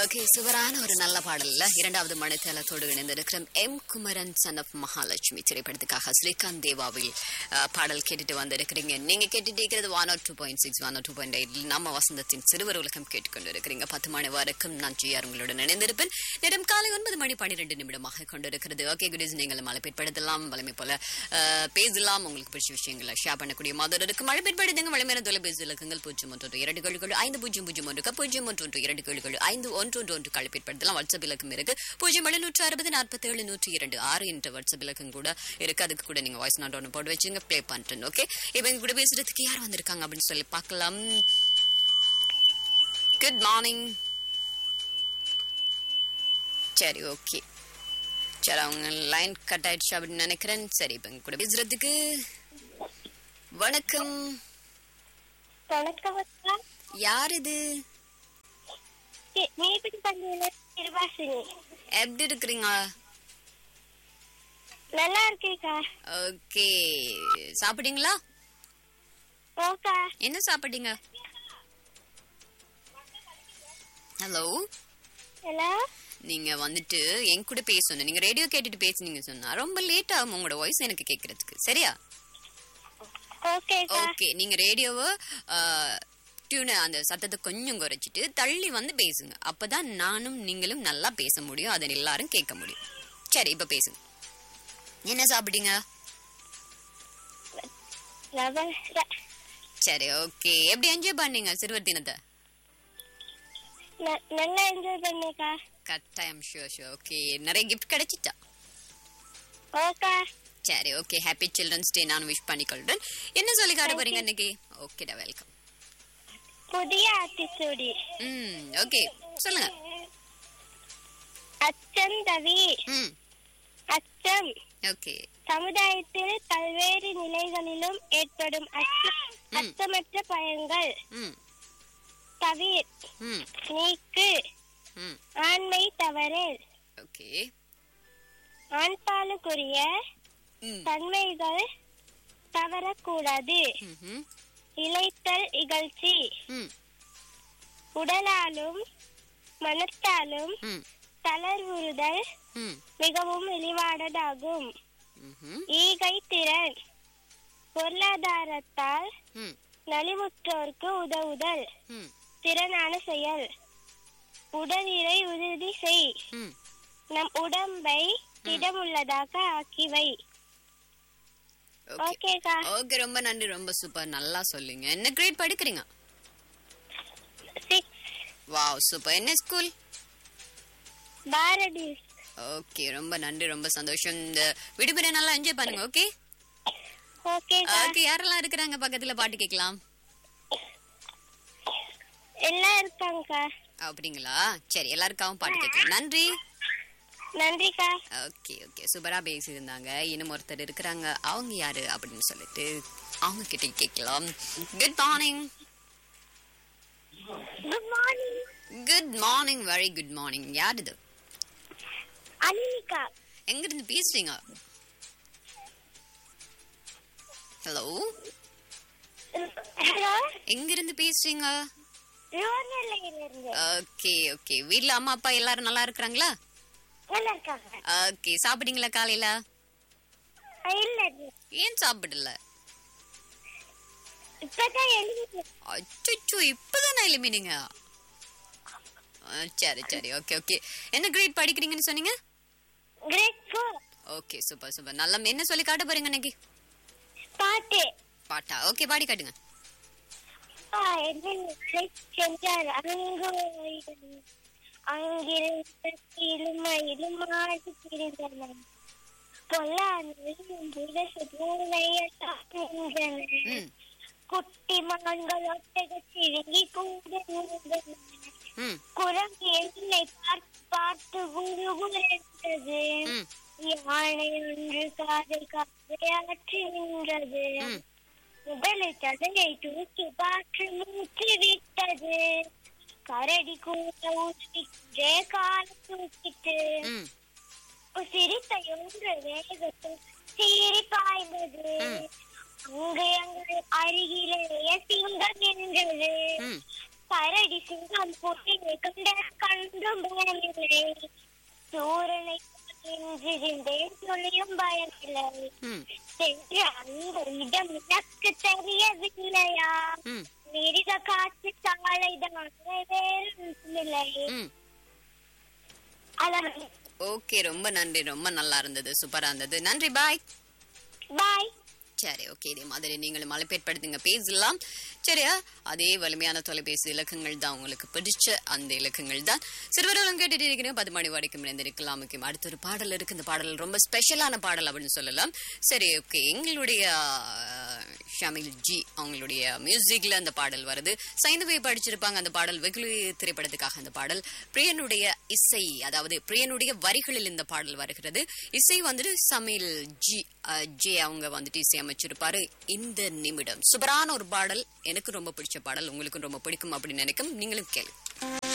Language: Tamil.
ஓகே சுவரான ஒரு நல்ல பாடல்ல இரண்டாவது மணித்தளத்தோடு இணைந்திருக்கிறோம் M Kumaran son of Mahalakshmi திரைப்படத்துக்காக ஸ்ரீகாந்த் தேவாவில் அஹ், பாடல் கேட்டுட்டு வந்திருக்கிறீங்க நீங்க கேட்டுட்டு இருக்கிறது one R two point six one R two point eight நம்ம வசந்தத்தின் சிறுவர் உலகம் கேட்டுக்கொண்டு இருக்கிறீங்க பத்து மணி வரைக்கும் நான் ஜிஆர் உங்களுடன் இணைந்திருப்பேன் நேரம் காலை ஒன்பது மணி பன்னிரெண்டு நிமிடமாக கொண்டிருக்கிறது ஓகே குட் ஈஸ் நீங்கள் மழை பிற்படுத்தலாம் வலிமை போல அஹ், பேசலாம் உங்களுக்கு பிடிச்ச விஷயங்களை ஷேர் பண்ணக்கூடிய மாதிரி இருக்கு மழை பிற்படுத்துங்க வலிமையான தொலைபேசி இலக்கங்கள் பூஜ்ஜியம் ஒன்று ஒன்று இரண்டு கேள்விகள் ஐந்து பூஜ்ஜியம் பூஜ்ஜியம் ஒன்று பூஜ்ஜியம் ஒன்று ஒன்று இரண்டு கேள்விகள் ஐந்து ஒன்று ஒன்று ஒன்று களை பிற்படுத்தலாம் வாட்ஸ்அப் இலக்கம் இருக்கு பூஜ்ஜியம் எழுநூற்று அறுபது நாற்பத்தி ஏழு நூற்றி இரண்டு ஆறு என்ற வாட்ஸ்அப் இலக்கம் கூட இருக்கு அதுக்கு கூட நீங்க வாய்ஸ் நோட் ஒன்று போட்டு வச்சுங்க ப்ளே பண்ணிட்டேன் ஓகே இப்போ எங்க கூட பேசுறதுக்கு யார் வந்திருக்காங்க அப்படின்னு சொல்லி பார்க்கலாம் குட் மார்னிங் சரி ஓகே சரி அவங்க லைன் கட் ஆயிடுச்சு அப்படின்னு நினைக்கிறேன் சரி இப்போ எங்க கூட பேசுறதுக்கு வணக்கம் வணக்கம் அக்கா யார் இது மீபிடி பள்ளியில திருவாசினி எப்படி இருக்கிறீங்க நல்லா இருக்கேக்கா ஓகே சாப்பிட்டீங்களா ஓக்கா என்ன சாப்பிட்டீங்க ஹலோ ஹலோ நீங்க வந்துட்டு என் கூட பேசணும் நீங்க ரேடியோ கேட்டுட்டு பேசுனீங்க சொன்னா ரொம்ப லேட் ஆகும் உங்களோட வாய்ஸ் எனக்கு கேட்கறதுக்கு சரியா ஓகேக்கா ஓகே நீங்க ரேடியோவை டியூனை அந்த சத்தத்தை கொஞ்சம் குறைச்சிட்டு தள்ளி வந்து பேசுங்க அப்பதான் நானும் நீங்களும் நல்லா பேச முடியும் அதை எல்லாரும் கேட்க முடியும் சரி இப்ப பேசுங்க என்ன சாப்பிட்டீங்க லவன் சரி ஓகே எப்படி என்ஜாய் பண்ணீங்க சிறுவர் தினத்தை நல்லா என்ஜாய் பண்ணேக்கா கட்டாயம் ஷூர் ஷூர் ஓகே நிறைய கிஃப்ட் கிடைச்சிட்டா ஓக்கா சரி ஓகே ஹாப்பி சில்ட்ரன்ஸ் டே நான் விஷ் பண்ணிக்கொள்றேன் என்ன சொல்லி காட்ட போறீங்க இன்னைக்கு ஓகேடா வெல்கம் புதிய ஆத்திச்சூடி ம் ஓகே சொல்லுங்க அச்சம் தவி ம் அச்சம் ஓகே சமுதாயத்தில் பல்வேறு நிலைகளிலும் ஏற்படும் அச்ச- அச்சமற்ற பயங்கள் ம் தவிர் ம் நீக்கு ம் ஆண்மை தவறல் ஓகே ஆண்பாலுக்குரிய ம் தன்மைகள் தவறக்கூடாது ம்ஹும். இளைத்தல் இகழ்ச்சி ம் உடலாலும் மனத்தாலும் ம் தளர்வுறுதல் ம் மிகவும் இழிவானதாகும் ம்ஹும். ஈகை திறன் பொருளாதாரத்தால் ம் நலிவுற்றோர்க்கு உதவுதல் ம் திறனான செயல் உடலிலை உறுதி செய் ம் நம் உடம்பை திடமுள்ளதாக ஆக்கிவை ஓகே ஓகேக்கா ஓகே ரொம்ப நன்றி ரொம்ப சூப்பர் நல்லா சொல்லுங்க என்ன கிரேட் படிக்கிறீங்க சிக்ஸ் வாவ் சூப்பர் என்ன ஸ்கூல் பாரதி ஓகே ரொம்ப நன்றி ரொம்ப சந்தோஷம் இந்த விடுமுறை நல்லா என்ஜாய் பண்ணுங்க ஓகே ஓகேக்கா ஓகே யாரெல்லாம் இருக்கிறாங்க பக்கத்துல பாட்டு கேட்கலாம் எல்லாம் இருக்காங்கக்கா அப்படிங்களா சரி எல்லாருக்காகவும் பாட்டு கேட்கலாம் நன்றி நன்றிக்கா ஓகே ஓகே சூப்பரா பேசியிருந்தாங்க இன்னும் ஒருத்தர் இருக்கிறாங்க அவங்க யாரு அப்படின்னு சொல்லிட்டு அவங்க கிட்ட கேட்கலாம் good morning good morning good morning very good morning யார் இது அனிகா எங்க இருந்து பேசுறீங்க ஹலோ ஹலோ எங்க இருந்து பேசுறீங்க ரோனல்ல இருந்து ஓகே ஓகே வீட்ல அம்மா அப்பா எல்லாரும் நல்லா இருக்கிறாங்களா நல்லா இருக்காங்க ஓகே சாப்பிட்டீங்களா காலையில இல்ல ஏன் சாப்பிடல இப்பதான் எழுதி அச்சோ இப்பதானே எழுமினீங்க சரி சரி ஓகே ஓகே என்ன கிரேட் படிக்கிறீங்கன்னு சொன்னீங்க grade four okay super super நல்லா என்ன சொல்லி காட்ட போறீங்க இன்னைக்கு பாட்டு பாட்டா ஓகே பாடி காட்டுங்க சென்றார் அங்கு அங்கிருந்த இருமையிலும் மாடு பிரிந்தன பொல்லாத ம் குட்டி மான்கள் ஒட்டக சிறுங்கி கூட நின்றன. ம் குரங்கு என்னை பார்த்து பார்த்து குருகுலென்றது ம் யானை ஒன்று காதை காதை ஆற்றி நின்றது ம் முதலை ததையை தூக்கி காற்று மூச்சு விட்டது கரடி கூட ஊற்றிட்டு கால தூக்கிட்டு ம் சிரித்த ஒன்று வேகத்தில் சீறி பாய்ந்தது ம். அங்கு அங்கு அருகிலே சிங்கம் நின்றது ம் கரடி சிங்கம் புலி கண்ட கண்டும் பயமில்லை சூரனை நெஞ்சிருந்தேன் சொல்லியும் பயமில்லை ம் சென்று அந்த இடம் எனக்கு தெரியவில்லையா ம் மிருக காட்சி சாலைதான் வேறில்லை ம் அழகு ஓகே ரொம்ப நன்றி ரொம்ப நல்லா இருந்தது சூப்பரா இருந்தது நன்றி பாய் பாய் சரி ஓகே இதே மாதிரி நீங்களும் மலைப்பேற்படுத்துங்க பேசலாம் சரியா அதே வலிமையான தொலைபேசி இலக்கங்கள் தான் உங்களுக்கு பிடிச்ச அந்த இலக்கங்கள் தான் சிறுவர்களும் கேட்டுட்டு இருக்கிறேன் பத்து மணி வரைக்கும் இருந்திருக்கலாம் முக்கியம் அடுத்த ஒரு பாடல் இருக்கு இந்த பாடல் ரொம்ப ஸ்பெஷலான பாடல் அப்படின்னு சொல்லலாம் சரி ஓகே எங்களுடைய அஹ், ஷமில் ஜி அவங்களுடைய மியூசிக்ல அந்த பாடல் வருது சைந்தவை படிச்சிருப்பாங்க அந்த பாடல் வெகுளி திரைப்படத்துக்காக அந்த பாடல் பிரியனுடைய இசை அதாவது பிரியனுடைய வரிகளில் இந்த பாடல் வருகிறது இசை வந்துட்டு சமையல் ஜி அஹ், ஜே அவங்க வந்துட்டு இசை அமைச்சிருப்பாரு இந்த நிமிடம் சூப்பரான ஒரு பாடல் எனக்கு ரொம்ப பிடிச்ச பாடல் உங்களுக்கும் ரொம்ப பிடிக்கும் அப்படின்னு நினைக்கும் நீங்களும் கேளு